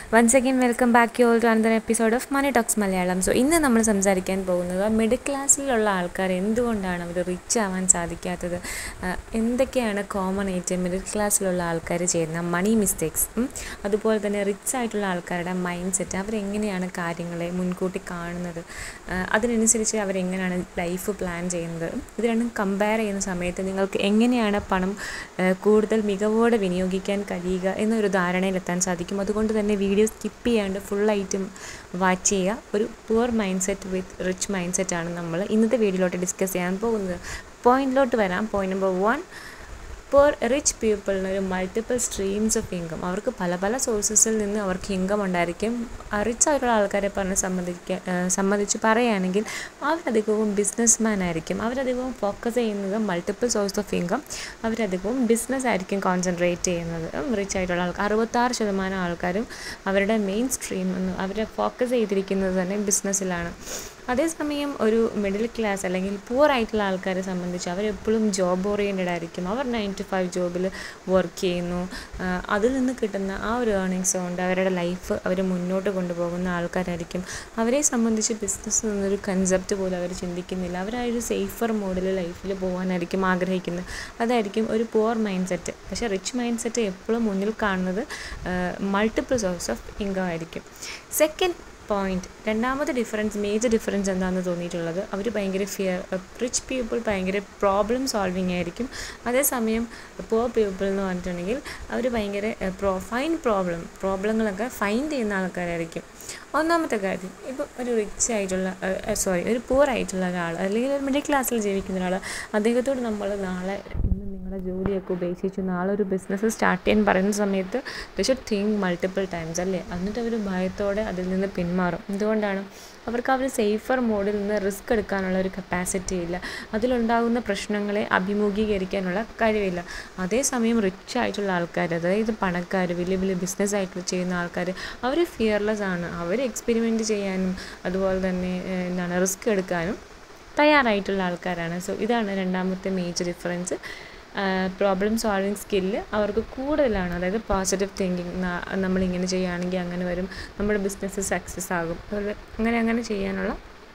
Once again welcome back you all to another episode of money talks Malayalam so ഇന്ന് നമ്മൾ സംസാരിക്കാൻ പോകുന്നത് middle ക്ലാസ്സിലുള്ള ആൾക്കാർ എന്തുകൊണ്ടാണ് അവർ റിച്ച് ആവാൻ സാധിക്കാത്തത് ആഹ് എന്തൊക്കെയാണ് കോമൺ ആയിട്ട് മിഡിൽ ക്ലാസ്സിലുള്ള ആൾക്കാർ ചെയ്യുന്ന മണി മിസ്റ്റേക്സ് അതുപോലെ തന്നെ റിച്ച് ആയിട്ടുള്ള ആൾക്കാരുടെ മൈൻഡ് സെറ്റ് അവരെങ്ങനെയാണ് കാര്യങ്ങളെ മുൻകൂട്ടി കാണുന്നത് ആഹ് അതിനനുസരിച്ച് അവരെങ്ങനെയാണ് ലൈഫ് പ്ലാൻ ചെയ്യുന്നത് ഇത് രണ്ടും കമ്പയർ ചെയ്യുന്ന സമയത്ത് നിങ്ങൾക്ക് എങ്ങനെയാണ് പണം ആഹ് കൂടുതൽ മികവോടെ വിനിയോഗിക്കാൻ കഴിയുക എന്നൊരു ധാരണയിലെത്താൻ സാധിക്കും അതുകൊണ്ട് തന്നെ വീഡിയോ സ്കിപ്പ് ചെയ്യാണ്ട് ഫുള്ളായിട്ടും വാച്ച് ചെയ്യുക ഒരു poor mind set with rich mind സെറ്റാണ് നമ്മൾ ഇന്നത്തെ വീഡിയോയിലോട്ട് ഡിസ്കസ് ചെയ്യാൻ പോകുന്നത് പോയിന്റിലോട്ട് വരാം പോയിന്റ് നമ്പർ വൺ ഇപ്പോൾ റിച്ച് പീപ്പിളിന് ഒരു മൾട്ടിപ്പിൾ സ്ട്രീംസ് ഓഫ് ഇൻകം അവർക്ക് പല പല സോഴ്സസിൽ നിന്ന് അവർക്ക് ഇൻകം ഉണ്ടായിരിക്കും റിച്ച് ആയിട്ടുള്ള ആൾക്കാരെ പറഞ്ഞ് സംബന്ധിക്കാൻ സംബന്ധിച്ച് പറയുകയാണെങ്കിൽ അവരധികവും ബിസിനസ് മാൻ ആയിരിക്കും അവരധികവും ഫോക്കസ് ചെയ്യുന്നത് മൾട്ടിപ്പിൾ സോഴ്സ് ഓഫ് ഇൻകം അവരധികവും ബിസിനസ് ആയിരിക്കും കോൺസെൻട്രേറ്റ് ചെയ്യുന്നത് റിച്ച് ആയിട്ടുള്ള ആൾക്കാർ അറുപത്താറ് ശതമാനം ആൾക്കാരും അവരുടെ മെയിൻ സ്ട്രീം എന്ന് അവരെ ഫോക്കസ് ചെയ്തിരിക്കുന്നത് തന്നെ ബിസിനസ്സിലാണ് അതേസമയം ഒരു മിഡിൽ ക്ലാസ് അല്ലെങ്കിൽ പുവർ ആയിട്ടുള്ള ആൾക്കാരെ സംബന്ധിച്ച് അവരെപ്പോഴും ജോബ് ഓറിയൻറ്റഡ് ആയിരിക്കും അവർ നയൻ ടു ഫൈവ് ജോബിൽ വർക്ക് ചെയ്യുന്നു ആഹ് അതിൽ നിന്ന് കിട്ടുന്ന ആ ഒരു ഏർണിങ്സ് കൊണ്ട് അവരുടെ ലൈഫ് അവർ മുന്നോട്ട് കൊണ്ടുപോകുന്ന ആൾക്കാരായിരിക്കും അവരെ സംബന്ധിച്ച് ബിസിനസ് എന്നൊരു കൺസെപ്റ്റ് പോലും അവർ ചിന്തിക്കുന്നില്ല അവരാ ഒരു സേഫർ മോഡിൽ ലൈഫിൽ പോകാനായിരിക്കും ആഗ്രഹിക്കുന്നത് അതായിരിക്കും ഒരു പുവർ മൈൻഡ് സെറ്റ് പക്ഷേ റിച്ച് മൈൻഡ് സെറ്റ് എപ്പോഴും മുന്നിൽ കാണുന്നത് മൾട്ടിപ്പിൾ സോഴ്സ് ഓഫ് ഇൻകം ആയിരിക്കും സെക്കൻഡ് പോയിന്റ് രണ്ടാമത്തെ ഡിഫറൻസ് മേജർ ഡിഫറൻസ് എന്താണെന്ന് തോന്നിയിട്ടുള്ളത് അവർ ഭയങ്കര ഫിയർ റിച്ച് പീപ്പിൾ ഭയങ്കര പ്രോബ്ലം സോൾവിങ് ആയിരിക്കും അതേസമയം പുവർ പീപ്പിൾ എന്ന് പറഞ്ഞിട്ടുണ്ടെങ്കിൽ അവർ ഭയങ്കര പ്രോ ഫൈൻ പ്രോബ്ലം പ്രോബ്ലങ്ങളൊക്കെ ഫൈൻഡ് ചെയ്യുന്ന ആൾക്കാരായിരിക്കും ഒന്നാമത്തെ കാര്യം ഇപ്പം ഒരു റിച്ച് ആയിട്ടുള്ള സോറി ഒരു പുവർ ആയിട്ടുള്ള ഒരാൾ അല്ലെങ്കിൽ ഒരു മിഡിൽ ക്ലാസ്സിൽ ജീവിക്കുന്ന ഒരാൾ അദ്ദേഹത്തോട് നമ്മൾ നാളെ ഇന്ന് നിങ്ങളുടെ ജോലിയൊക്കെ ഉപേക്ഷിച്ച് നാളെ ഒരു ബിസിനസ് സ്റ്റാർട്ട് ചെയ്യാൻ പറയുന്ന സമയത്ത് they should think multiple times അല്ലേ എന്നിട്ട് അവർ ഭയത്തോടെ അതിൽ നിന്ന് പിന്മാറും എന്തുകൊണ്ടാണ് അവർക്ക് അവർ സേഫർ മോഡിൽ നിന്ന് റിസ്ക് എടുക്കാനുള്ള ഒരു കപ്പാസിറ്റി ഇല്ല അതിലുണ്ടാകുന്ന പ്രശ്നങ്ങളെ അഭിമുഖീകരിക്കാനുള്ള കഴിവില്ല അതേസമയം റിച്ച് ആയിട്ടുള്ള ആൾക്കാർ അതായത് പണക്കാർ വലിയ വലിയ ബിസിനസ് ആയിട്ട് ചെയ്യുന്ന ആൾക്കാർ അവർ ഫിയർലെസ് ആണ് അവർ എക്സ്പെരിമെൻറ്റ് ചെയ്യാനും അതുപോലെ തന്നെ ഏഹ്, എന്താണ് റിസ്ക് എടുക്കാനും തയ്യാറായിട്ടുള്ള ആൾക്കാരാണ് സോ ഇതാണ് രണ്ടാമത്തെ major difference problem solving skill അവർക്ക് കൂടുതലാണ് അതായത് പോസിറ്റീവ് തിങ്കിങ് നമ്മളിങ്ങനെ ചെയ്യുകയാണെങ്കിൽ അങ്ങനെ വരും നമ്മുടെ ബിസിനസ് സക്സസ് ആകും അതുപോലെ അങ്ങനെ അങ്ങനെ ചെയ്യാനുള്ള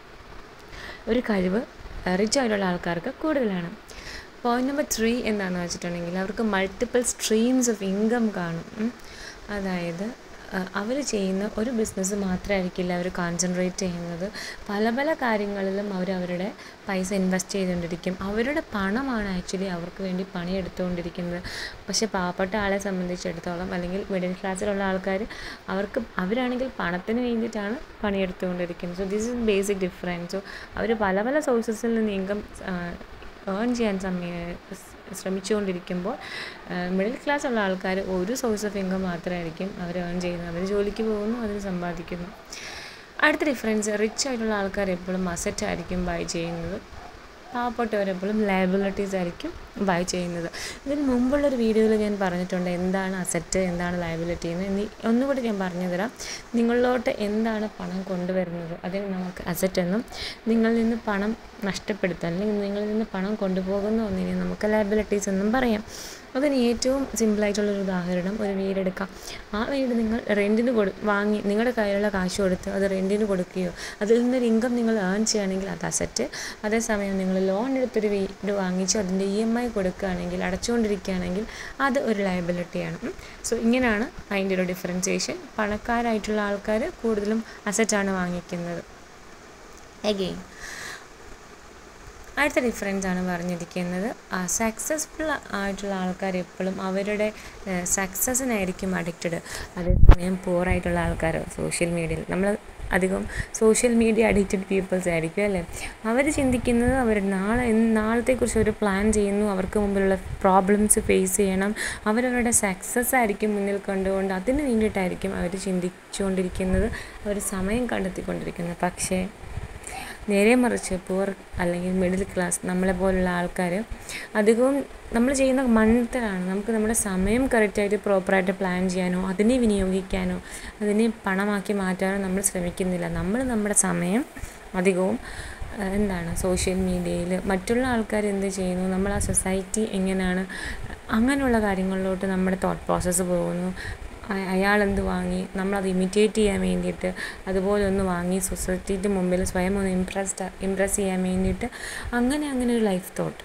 ഒരു കഴിവ് റിച്ച് ആയിട്ടുള്ള ആൾക്കാർക്ക് കൂടുതലാണ് പോയിന്റ് നമ്പർ ത്രീ എന്താണെന്ന് വെച്ചിട്ടുണ്ടെങ്കിൽ അവർക്ക് മൾട്ടിപ്പിൾ സ്ട്രീംസ് ഓഫ് ഇൻകം കാണും ഉം. അതായത് അവർ ചെയ്യുന്ന ഒരു ബിസിനസ് മാത്രമായിരിക്കില്ല അവർ കോൺസെൻട്രേറ്റ് ചെയ്യുന്നത് പല പല കാര്യങ്ങളിലും അവർ അവരുടെ പൈസ ഇൻവെസ്റ്റ് ചെയ്തുകൊണ്ടിരിക്കും അവരുടെ പണമാണ് ആക്ച്വലി അവർക്ക് വേണ്ടി പണിയെടുത്തുകൊണ്ടിരിക്കുന്നത് പക്ഷേ പാവപ്പെട്ട ആളെ സംബന്ധിച്ചിടത്തോളം അല്ലെങ്കിൽ മിഡിൽ ക്ലാസ്സിലുള്ള ആൾക്കാർ അവർക്ക് അവരാണെങ്കിൽ പണത്തിന് വേണ്ടിയിട്ടാണ് പണിയെടുത്തുകൊണ്ടിരിക്കുന്നത് so this is basic difference so അവർ പല പല സോഴ്സസിൽ നിന്ന് ഇൻകം ഏൺ ചെയ്യാൻ സമയ ശ്രമിച്ചുകൊണ്ടിരിക്കുമ്പോൾ മിഡിൽ ക്ലാസ് ഉള്ള ആൾക്കാർ ഒരു സോഴ്സ് ഓഫ് ഇൻകം മാത്രമായിരിക്കും അവർ ഏൺ ചെയ്യുന്നത് അവർ ജോലിക്ക് പോകുന്നു അതിന് സമ്പാദിക്കുന്നു അടുത്ത ഡിഫറൻസ് റിച്ച് ആയിട്ടുള്ള ആൾക്കാർ എപ്പോഴും അസറ്റ് ആയിരിക്കും ബൈ ചെയ്യുന്നത് പാവപ്പെട്ടവരെപ്പോഴും ലയബിലിറ്റീസ് ആയിരിക്കും ബൈ ചെയ്യുന്നത് ഇതിന് മുമ്പുള്ളൊരു വീഡിയോയിൽ ഞാൻ പറഞ്ഞിട്ടുണ്ട് എന്താണ് അസറ്റ് എന്താണ് ലയബിലിറ്റി എന്ന് ഇനി ഒന്നുകൂടി ഞാൻ പറഞ്ഞു തരാം നിങ്ങളിലോട്ട് എന്താണ് പണം കൊണ്ടുവരുന്നത് അതിന് നമുക്ക് അസറ്റ് എന്നും നിങ്ങളിൽ നിന്ന് പണം നഷ്ടപ്പെടുത്താൻ അല്ലെങ്കിൽ നിങ്ങളിൽ നിന്ന് പണം കൊണ്ടുപോകുന്ന ഒന്നിനെ നമുക്ക് ലയബിലിറ്റീസ് എന്നും പറയാം അതിന് ഏറ്റവും സിമ്പിളായിട്ടുള്ളൊരു ഉദാഹരണം ഒരു വീടെടുക്കാം ആ വീട് നിങ്ങൾ റെൻറ്റിന് കൊടു വാങ്ങി നിങ്ങളുടെ കയ്യിലുള്ള കാശ് കൊടുത്ത് അത് റെൻറ്റിന് കൊടുക്കുകയോ അതിൽ നിന്നൊരു ഇൻകം നിങ്ങൾ ഏൺ ചെയ്യുകയാണെങ്കിൽ അത് അസറ്റ് അതേസമയം നിങ്ങൾ ലോൺ എടുത്തൊരു വീട് വാങ്ങിച്ച് അതിൻ്റെ ഇ എം ഐ കൊടുക്കുകയാണെങ്കിൽ അടച്ചുകൊണ്ടിരിക്കുകയാണെങ്കിൽ അത് ഒരു ലയബിലിറ്റിയാണ് സോ ഇങ്ങനെയാണ് അതിൻ്റെ ഒരു ഡിഫറൻസിയേഷൻ പണക്കാരായിട്ടുള്ള ആൾക്കാർ കൂടുതലും അസറ്റാണ് വാങ്ങിക്കുന്നത് എഗെയിൻ അടുത്ത ഡിഫറൻസ് ആണ് പറഞ്ഞിരിക്കുന്നത് സക്സസ്ഫുൾ ആയിട്ടുള്ള ആൾക്കാർ എപ്പോഴും അവരുടെ സക്സസ്സിനായിരിക്കും അഡിക്റ്റഡ് അതേസമയം poor ആയിട്ടുള്ള ആൾക്കാർ സോഷ്യൽ മീഡിയയിൽ നമ്മൾ അധികം സോഷ്യൽ മീഡിയ അഡിക്റ്റഡ് പീപ്പിൾസ് ആയിരിക്കും അല്ലേ അവർ ചിന്തിക്കുന്നത് അവർ നാളെ എന്ത് നാളത്തെക്കുറിച്ച് ഒരു പ്ലാൻ ചെയ്യുന്നു അവർക്ക് മുമ്പിലുള്ള പ്രോബ്ലംസ് ഫേസ് ചെയ്യണം അവരവരുടെ സക്സസ് ആയിരിക്കും മുന്നിൽ കണ്ടുകൊണ്ട് അതിന് വേണ്ടിയിട്ടായിരിക്കും അവർ ചിന്തിച്ചുകൊണ്ടിരിക്കുന്നത് അവർ സമയം കണ്ടെത്തിക്കൊണ്ടിരിക്കുന്നത് പക്ഷേ നേരെ മറിച്ച് പുവർ അല്ലെങ്കിൽ മിഡിൽ ക്ലാസ് നമ്മളെ പോലുള്ള ആൾക്കാർ അധികവും നമ്മൾ ചെയ്യുന്ന മണ്ടത്തരാണ് നമുക്ക് നമ്മുടെ സമയം കറക്റ്റായിട്ട് പ്രോപ്പറായിട്ട് പ്ലാൻ ചെയ്യാനോ അതിനെ വിനിയോഗിക്കാനോ അതിനെ പണമാക്കി മാറ്റാനോ നമ്മൾ ശ്രമിക്കുന്നില്ല നമ്മൾ നമ്മുടെ സമയം അധികവും ആ, എന്താണ് സോഷ്യൽ മീഡിയയിൽ മറ്റുള്ള ആൾക്കാർ എന്ത് ചെയ്യുന്നു നമ്മൾ ആ സൊസൈറ്റി എങ്ങനെയാണ് അങ്ങനെയുള്ള കാര്യങ്ങളിലോട്ട് നമ്മുടെ തോട്ട് പ്രോസസ്സ് പോകുന്നു അയാളെന്ത് വാങ്ങി നമ്മളത് ഇമിറ്റേറ്റ് ചെയ്യാൻ വേണ്ടിയിട്ട് അതുപോലെ ഒന്ന് വാങ്ങി സൊസൈറ്റിയുടെ മുമ്പിൽ സ്വയം ഒന്ന് ഇമ്പ്രസ്ഡ് ഇമ്പ്രസ് ചെയ്യാൻ വേണ്ടിയിട്ട് അങ്ങനെ അങ്ങനെ ഒരു ലൈഫ് തോട്ട്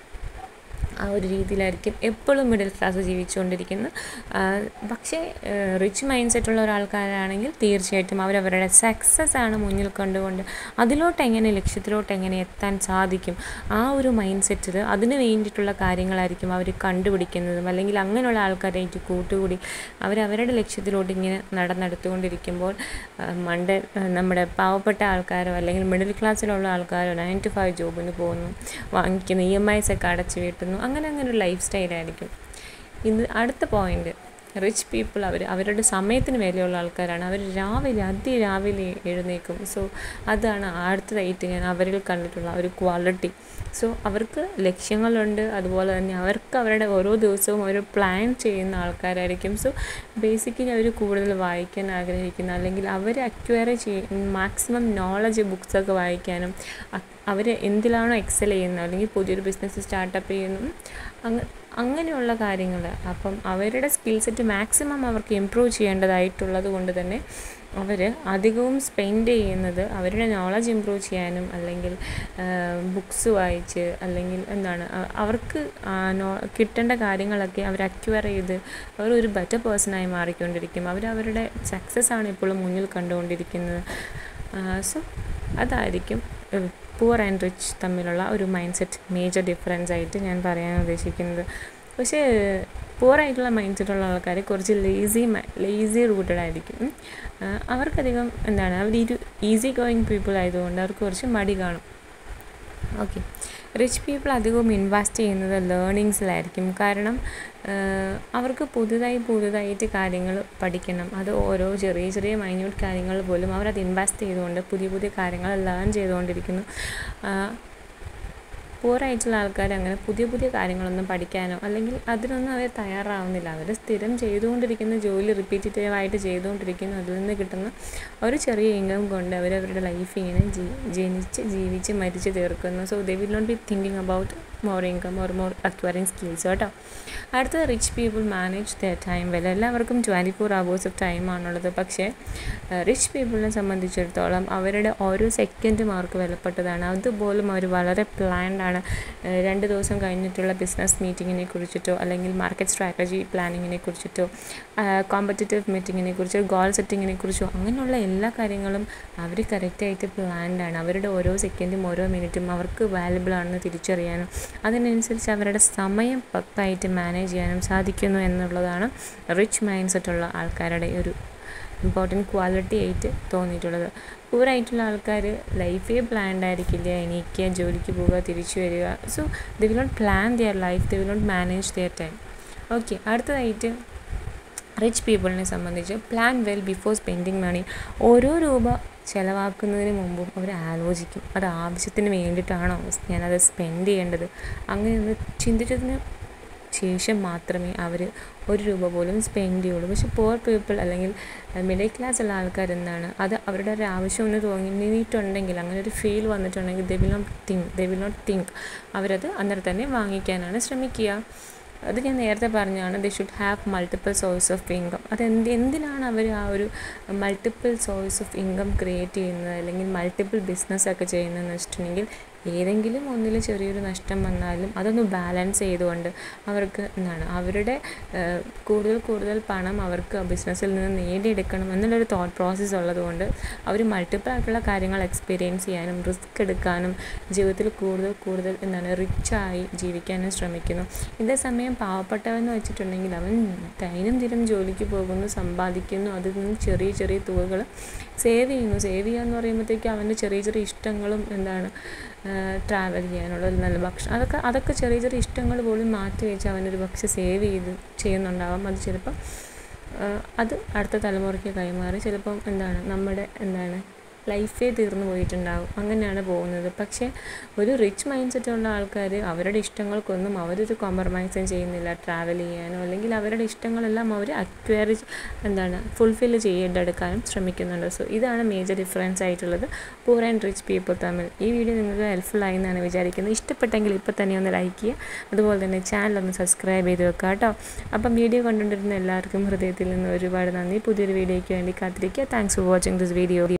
ആ ഒരു രീതിയിലായിരിക്കും എപ്പോഴും മിഡിൽ ക്ലാസ് ജീവിച്ചുകൊണ്ടിരിക്കുന്നത് പക്ഷേ റിച്ച് മൈൻഡ് സെറ്റുള്ള ഒരാൾക്കാരാണെങ്കിൽ തീർച്ചയായിട്ടും അവരവരുടെ സക്സസ് ആണ് മുന്നിൽ കണ്ടുകൊണ്ട് അതിലോട്ട് എങ്ങനെ ലക്ഷ്യത്തിലോട്ട് എങ്ങനെ എത്താൻ സാധിക്കും ആ ഒരു മൈൻഡ് സെറ്റിൽ അതിന് വേണ്ടിയിട്ടുള്ള കാര്യങ്ങളായിരിക്കും അവർ കണ്ടുപിടിക്കുന്നതും അല്ലെങ്കിൽ അങ്ങനെയുള്ള ആൾക്കാരായിട്ട് കൂട്ടുകൂടി അവരവരുടെ ലക്ഷ്യത്തിലോട്ട് ഇങ്ങനെ നടന്നെടുത്തുകൊണ്ടിരിക്കുമ്പോൾ മണ്ട നമ്മുടെ പാവപ്പെട്ട ആൾക്കാരോ അല്ലെങ്കിൽ മിഡിൽ ക്ലാസ്സിലുള്ള ആൾക്കാരോ നയൻ ടു ഫൈവ് ജോബിന് പോകുന്നു വാങ്ങിക്കുന്ന ഇ എം ഐസ് ഒക്കെ അടച്ചു വീട്ടുന്നു അങ്ങനെ അങ്ങനെ ഒരു ലൈഫ് സ്റ്റൈലായിരിക്കും ഇന്ന് അടുത്ത പോയിന്റ് റിച്ച് പീപ്പിൾ അവർ അവരുടെ സമയത്തിന് വിലയുള്ള ആൾക്കാരാണ് അവർ രാവിലെ അതിരാവിലെ എഴുന്നേക്കും സോ അതാണ് അടുത്തതായിട്ട് ഞാൻ അവരിൽ കണ്ടിട്ടുള്ള ഒരു ക്വാളിറ്റി സോ അവർക്ക് ലക്ഷ്യങ്ങളുണ്ട് അതുപോലെ തന്നെ അവർക്ക് അവരുടെ ഓരോ ദിവസവും ഒരു പ്ലാൻ ചെയ്യുന്ന ആൾക്കാരായിരിക്കും സോ ബേസിക്കലി അവർ കൂടുതൽ വായിക്കാൻ ആഗ്രഹിക്കുന്ന അല്ലെങ്കിൽ അവർ അക്വയർ ചെയ്യ മാക്സിമം നോളജ് ബുക്സൊക്കെ വായിക്കാനും അവർ എന്തിലാണോ എക്സൽ ചെയ്യുന്നത് അല്ലെങ്കിൽ പുതിയൊരു ബിസിനസ് സ്റ്റാർട്ടപ്പ് ചെയ്യുന്നു അങ്ങ് അങ്ങനെയുള്ള കാര്യങ്ങൾ അപ്പം അവരുടെ സ്കിൽ സെറ്റ് മാക്സിമം അവർക്ക് ഇമ്പ്രൂവ് ചെയ്യേണ്ടതായിട്ടുള്ളത് കൊണ്ട് തന്നെ അവർ അധികവും സ്പെൻഡ് ചെയ്യുന്നത് അവരുടെ നോളജ് ഇമ്പ്രൂവ് ചെയ്യാനും അല്ലെങ്കിൽ ബുക്സ് വായിച്ച് അല്ലെങ്കിൽ എന്താണ് അവർക്ക് കിട്ടേണ്ട കാര്യങ്ങളൊക്കെ അവർ അക്വയർ ചെയ്ത് അവർ ഒരു ബെറ്റർ പേഴ്സണായി മാറിക്കൊണ്ടിരിക്കും അവർ അവരുടെ സക്സസ് ആണ് ഇപ്പോഴും മുന്നിൽ കണ്ടുകൊണ്ടിരിക്കുന്നത് സോ അതായിരിക്കും പുവർ ആൻഡ് റിച്ച് തമ്മിലുള്ള ഒരു മൈൻഡ് സെറ്റ് മേജർ ഡിഫറൻസ് ആയിട്ട് ഞാൻ പറയാൻ ഉദ്ദേശിക്കുന്നത് പക്ഷേ പുവർ ആയിട്ടുള്ള മൈൻഡ് സെറ്റുള്ള ആൾക്കാർ കുറച്ച് ലേസി ലേസി റൂട്ടഡ് ആയിരിക്കും അവർക്കധികം എന്താണ് അവർ ഒരു ഈസി ഗോയിങ് പീപ്പിൾ ആയതുകൊണ്ട് അവർക്ക് കുറച്ച് മടി കാണും ഓക്കെ റിച്ച് പീപ്പിൾ അധികവും ഇൻവെസ്റ്റ് ചെയ്യുന്നത് ലേണിങ്സിലായിരിക്കും കാരണം അവർക്ക് പുതുതായി പുതുതായിട്ട് കാര്യങ്ങൾ പഠിക്കണം അത് ഓരോ ചെറിയ ചെറിയ മൈന്യൂട്ട് കാര്യങ്ങൾ പോലും അവരത് ഇൻവെസ്റ്റ് ചെയ്തുകൊണ്ട് പുതിയ പുതിയ കാര്യങ്ങൾ ലേൺ ചെയ്തുകൊണ്ടിരിക്കുന്നു പൂറായിട്ടുള്ള ആൾക്കാർ അങ്ങനെ പുതിയ പുതിയ കാര്യങ്ങളൊന്നും പഠിക്കാനോ അല്ലെങ്കിൽ അതിനൊന്നും അവർ തയ്യാറാവുന്നില്ല അവർ സ്ഥിരം ചെയ്തുകൊണ്ടിരിക്കുന്ന ജോലി റിപ്പീറ്റീവായിട്ട് ചെയ്തുകൊണ്ടിരിക്കുന്നു അതിൽ നിന്ന് കിട്ടുന്ന ഒരു ചെറിയ ഇൻകം കൊണ്ട് അവർ അവരുടെ ലൈഫ് ഇങ്ങനെ ജനിച്ച് ജീവിച്ച് മരിച്ച് തീർക്കുന്നു so they will not be thinking about more income or more acquiring skills കേട്ടോ അടുത്തത് rich people manage the time well എല്ലാവർക്കും ട്വൻറ്റി ഫോർ അവേഴ്സ് ഓഫ് ടൈമാണുള്ളത് പക്ഷേ റിച്ച് പീപ്പിളിനെ സംബന്ധിച്ചിടത്തോളം അവരുടെ ഓരോ സെക്കൻഡും അവർക്ക് വിലപ്പെട്ടതാണ് അതുപോലും അവർ വളരെ പ്ലാൻഡ് ആണ് രണ്ട് ദിവസം കഴിഞ്ഞിട്ടുള്ള ബിസിനസ് മീറ്റിങ്ങിനെ കുറിച്ചിട്ടോ അല്ലെങ്കിൽ മാർക്കറ്റ് സ്ട്രാറ്റജി പ്ലാനിങ്ങിനെ കുറിച്ചിട്ടോ കോമ്പറ്റേറ്റീവ് മീറ്റിങ്ങിനെ കുറിച്ചോ ഗോൾ സെറ്റിങ്ങിനെ കുറിച്ചോ അങ്ങനെയുള്ള എല്ലാ കാര്യങ്ങളും അവർ കറക്റ്റായിട്ട് പ്ലാൻഡ് ആണ് അവരുടെ ഓരോ സെക്കൻഡും ഓരോ മിനിറ്റും അവർക്ക് വാല്യബിൾ ആണെന്ന് തിരിച്ചറിയാനും അതിനനുസരിച്ച് അവരുടെ സമയം പക്കായിട്ട് മാനേജ് ചെയ്യാനും സാധിക്കുന്നു എന്നുള്ളതാണ് റിച്ച് മൈൻഡ് സെറ്റുള്ള ആൾക്കാരുടെ ഒരു ഇമ്പോർട്ടൻറ്റ് ക്വാളിറ്റി ആയിട്ട് തോന്നിയിട്ടുള്ളത് പൂറായിട്ടുള്ള ആൾക്കാർ ലൈഫേ പ്ലാൻഡ് ആയിരിക്കില്ല എണീക്കുക ജോലിക്ക് പോവുക തിരിച്ചു വരിക so they will not plan their life they will not manage their time okay അടുത്തതായിട്ട് റിച്ച് പീപ്പിളിനെ സംബന്ധിച്ച് plan well before spending money ഓരോ രൂപ ചിലവാക്കുന്നതിന് മുമ്പും അവർ ആലോചിക്കും അത് ആവശ്യത്തിന് വേണ്ടിയിട്ടാണോ ഞാനത് സ്പെൻഡ് ചെയ്യേണ്ടത് അങ്ങനെ ഒന്ന് ചിന്തിച്ചതിന് ശേഷം മാത്രമേ അവർ ഒരു രൂപ പോലും സ്പെൻഡ് ചെയ്യുള്ളൂ പക്ഷെ പോർ പീപ്പിൾ അല്ലെങ്കിൽ മിഡിൽ ക്ലാസ് ഉള്ള ആൾക്കാർ എന്താണ് അത് അവരുടെ ഒരു ആവശ്യം ഒന്ന് തോന്നിയിട്ടുണ്ടെങ്കിൽ അങ്ങനെ ഒരു ഫീൽ വന്നിട്ടുണ്ടെങ്കിൽ they will not think they will not think അവരത് അന്നേരം തന്നെ വാങ്ങിക്കാനാണ് ശ്രമിക്കുക അത് ഞാൻ നേരത്തെ പറഞ്ഞാണ് they should have multiple source of income അത് എന്ത് എന്തിനാണ് അവർ ആ ഒരു multiple source of income create ചെയ്യുന്നത് അല്ലെങ്കിൽ മൾട്ടിപ്പിൾ ബിസിനസ്സൊക്കെ ചെയ്യുന്നതെന്ന് വെച്ചിട്ടുണ്ടെങ്കിൽ ഏതെങ്കിലും ഒന്നിൽ ചെറിയൊരു നഷ്ടം വന്നാലും അതൊന്ന് ബാലൻസ് ചെയ്തുകൊണ്ട് അവർക്ക് എന്താണ് അവരുടെ കൂടുതൽ കൂടുതൽ പണം അവർക്ക് ബിസിനസ്സിൽ നിന്ന് നേടിയെടുക്കണം എന്നുള്ളൊരു തോട്ട് പ്രോസസ്സ് ഉള്ളതുകൊണ്ട് അവർ മൾട്ടിപ്പിൾ ആയിട്ടുള്ള കാര്യങ്ങൾ എക്സ്പീരിയൻസ് ചെയ്യാനും റിസ്ക് എടുക്കാനും ജീവിതത്തിൽ കൂടുതൽ കൂടുതൽ എന്താണ് റിച്ചായി ജീവിക്കാനും ശ്രമിക്കുന്നു ഇതേ സമയം പാവപ്പെട്ടവെന്ന് വെച്ചിട്ടുണ്ടെങ്കിൽ അവൻ ദൈനംദിനം ജോലിക്ക് പോകുന്നു സമ്പാദിക്കുന്നു അതിൽ നിന്ന് ചെറിയ ചെറിയ തുകകൾ സേവ് ചെയ്യുന്നു സേവ് ചെയ്യുക എന്ന് പറയുമ്പോഴത്തേക്കും അവൻ്റെ ചെറിയ ചെറിയ ഇഷ്ടങ്ങളും എന്താണ് ട്രാവൽ ചെയ്യാനുള്ള ഒരു നല്ല ഭക്ഷണം അതൊക്കെ അതൊക്കെ ചെറിയ ചെറിയ ഇഷ്ടങ്ങൾ പോലും മാറ്റി വെച്ച് അവനൊരു പക്ഷെ സേവ് ചെയ്ത് ചെയ്യുന്നുണ്ടാവാം അത് ചിലപ്പം അത് അടുത്ത തലമുറയ്ക്ക് കൈമാറി ചിലപ്പം എന്താണ് നമ്മുടെ എന്താണ് ലൈഫേ തീർന്നു പോയിട്ടുണ്ടാകും അങ്ങനെയാണ് പോകുന്നത് പക്ഷേ ഒരു റിച്ച് മൈൻഡ് സെറ്റ് ഉള്ള ആൾക്കാർ അവരുടെ ഇഷ്ടങ്ങൾക്കൊന്നും അവരൊരു കോംപ്രമൈസും ചെയ്യുന്നില്ല ട്രാവൽ ചെയ്യാനോ അല്ലെങ്കിൽ അവരുടെ ഇഷ്ടങ്ങളെല്ലാം അവർ അക്വയർ എന്താണ് ഫുൾഫിൽ ചെയ്തെടുക്കാനും ശ്രമിക്കുന്നുണ്ട് സോ ഇതാണ് മേജർ ഡിഫറൻസ് ആയിട്ടുള്ളത് പൂർ ആൻഡ് റിച്ച് പീപ്പിൾ തമ്മിൽ ഈ വീഡിയോ നിങ്ങൾക്ക് ഹെൽപ്ഫുൾ ആയി എന്നാണ് വിചാരിക്കുന്നത് ഇഷ്ടപ്പെട്ടെങ്കിൽ ഇപ്പോൾ തന്നെ ഒന്ന് ലൈക്ക് ചെയ്യുക അതുപോലെ തന്നെ ചാനൽ ഒന്ന് സബ്സ്ക്രൈബ് ചെയ്ത് വെക്കുക കേട്ടോ അപ്പം വീഡിയോ കണ്ടുകൊണ്ടിരുന്ന എല്ലാവർക്കും ഹൃദയത്തിൽ നിന്ന് ഒരുപാട് നന്ദി പുതിയൊരു വീഡിയോയ്ക്ക് വേണ്ടി കാത്തിരിക്കുക thanks for watching this video